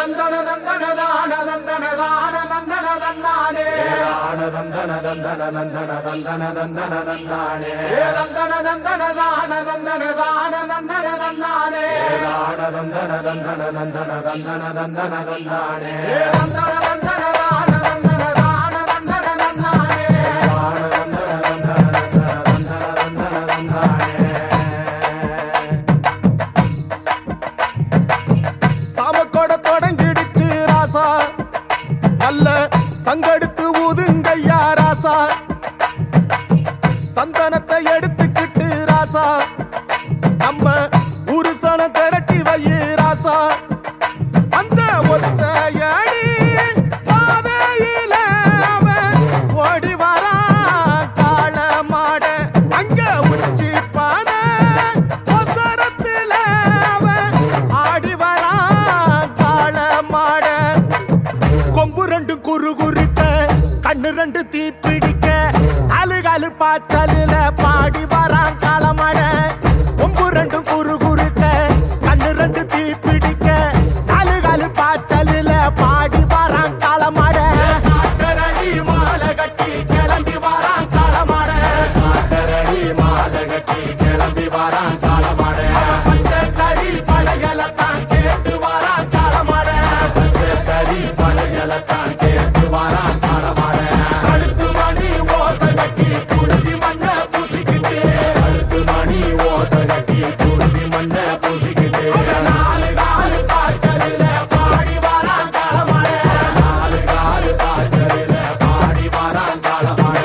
தந்தன தந்தன தான தந்தன தான தந்தன தந்தானே தான தந்தன தந்தன தந்தன தந்தன தந்தன தந்தானே தந்தன தந்தன தான தந்தன தான தந்தன தந்தானே தான தந்தன தந்தன தந்தன தந்தன தந்தன தந்தானே தந்தன தந்தன தான தந்தன தான தந்தன தந்தானே தான தந்தன தந்தன தந்தன தந்தன தந்தன தந்தானே சாமக்கோட தொடங்கிடுச்சு ராசா நல்ல சங்கெடுத்து ஊதுங்கய்யா ராசா சந்தனத்தை எடுத்துக்கிட்டு ராசா நம்ம உருசன திரட்டி வையு ராசா அந்த ஒத்தையடி பாதையில அவன் ஓடி வரான் காள மாட அங்க உச்சி பானை ஒசரத்துல அவன் ஆடி வரான் காள மாட கொம்பு ரெண்டு குறு குறுக்க கண்ணு ரெண்டு தீ பிடிக்க நாலு காலு பாய்ச்சலில பாடி வரான் காலமட கொம்பு ரெண்டு குறு குறுக்க கண்ணு ரெண்டு தீ பிடிக்க நாலு காலு பாய்ச்சலில பாடி வரான் காலமட காட்டரடி மாலை கட்டி கிளம்பி வரான் காலமட காட்டரடி மாலை கட்டி கிளம்பி வரான் காலமாட பச்சை கறி படையல தான் கேட்டு வரான் காலமட கறி பழையலத்தான் கேட்டு வரான் காலமாட கழுத்து மணி ஓசை கட்டி குருதி மண்ண பூசிக்கிட்டு கழுத்து மணி ஓசை கட்டி குருதி மண்ண பூசிக்கிட்டு நாலு காலு காய்ச்சலில பாடி வரான் காலமட நாலு காலு காய்ச்சலில பாடி வரான் காலமாட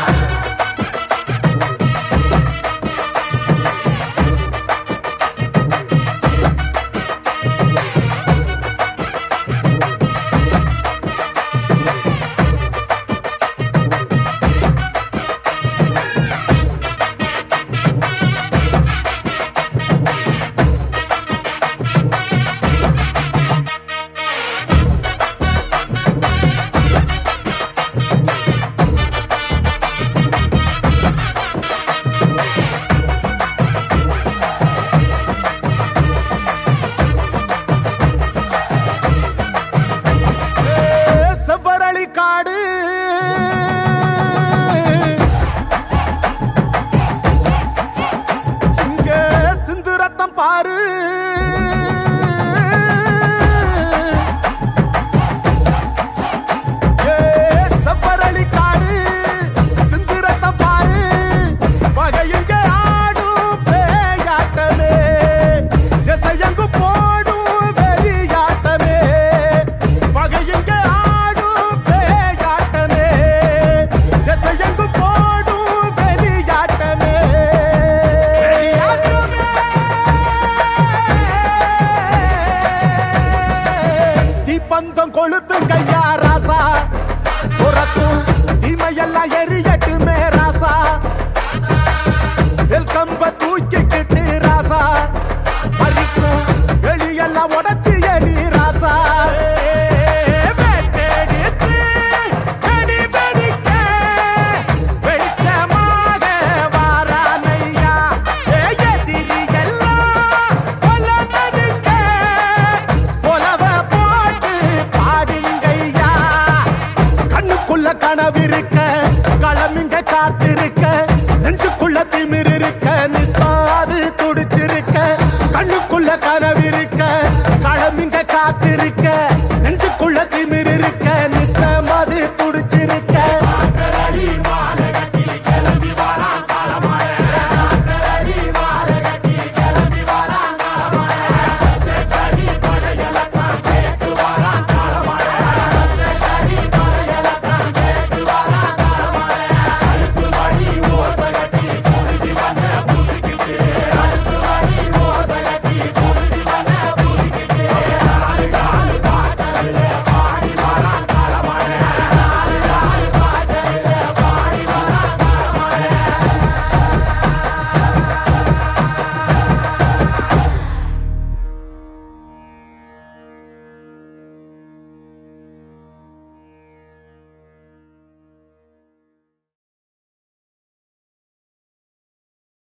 செவ்வரளி காடு இங்க சிந்து ரத்தம் பாரு ஏ, செவ்வரளி காடு சிந்து ரத்தம் பாரு பகையுங்க ஆடும் பேயாட்டமே திசையங்கு போடும் வெறியாட்டமே பகையுங்க ஆடும் பேயாட்டமே திசையங்கு போடும் வெறியாட்டமே தீப்பந்தம் கொளுத்தும் கையா ராசா துரத்தும் தீமையெல்லாம் எரியட்டுமே ராசா வெல்கம்ப தூக்கிக்கிட்டு ராசா பறிக்கும் வெளியெல்லாம் உடச்சி எறி ராசா வெட்டெடுத்து வெடி வெடிக்க வெளிச்சமாக வாரானையா. ஏ எதிரியெல்லாம் கொல்லனதுங்க. கொலவ போட்டு பாடுங்கய்யா. கண்ணுக்குள்ள கனவிருக்க களமிங்க காத்திருக்க நெஞ்சுக்குள்ள திமிர் இருக்க நித்தாது துடிச்சிருக்க கண்ணுக்குள்ள கனவிருக்க